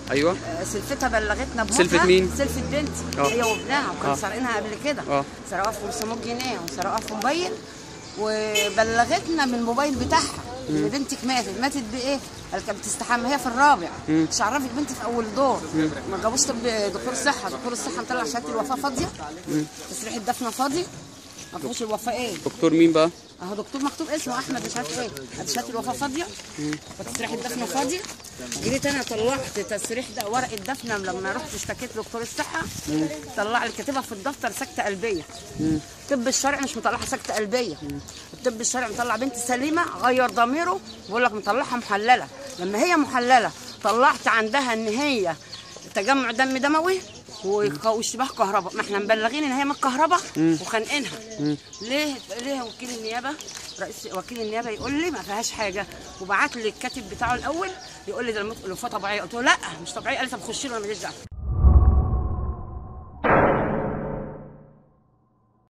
ايوه آه، سلفتها بلغتنا بموتها سلفة مين؟ سلفة بنتي آه. هي وابنها وكانوا آه. سارقينها قبل كده آه. سرقوها في 500 جنيه وسرقوها في موبايل وبلغتنا من الموبايل بتاعها ان بنتك ماتت ماتت بايه؟ قال كانت بتستحمى هي في الرابع مش عرفك بنتي في اول دور ما جابوش طب دكتور صحه دكتور الصحه مطلع شهاده الوفاه فاضيه تصريح الدفنه فاضي ما فيهوش الوفاه ايه؟ دكتور مين بقى اهو دكتور مكتوب اسمه احمد مش عارف ايه ادي شهاده الوفاه فاضيه وتصريح الدفن فاضي جريت انا طلعت تصريح ده ورقه دفنه لما رحت اشتكيت لدكتور الصحه طلع لي كاتبها في الدفتر سكته قلبيه الطب الشرعي مش مطلعها سكته قلبيه الطب الشرعي مطلع بنت سليمه غير ضميره بيقول لك مطلعها محلله لما هي محلله طلعت عندها ان هي تجمع دم دموي وك- واشتباه كهرباء ما احنا مبلغين ان هي من الكهرباء وخانقينها ليه ليه وكيل النيابه رئيس وكيل النيابه يقول لي ما فيهاش حاجه وبعت لي الكاتب بتاعه الاول يقول لي ده الوفاه طبيعيه قلت له لا مش طبيعيه قال لي طب خشي له انا ماليش دعوه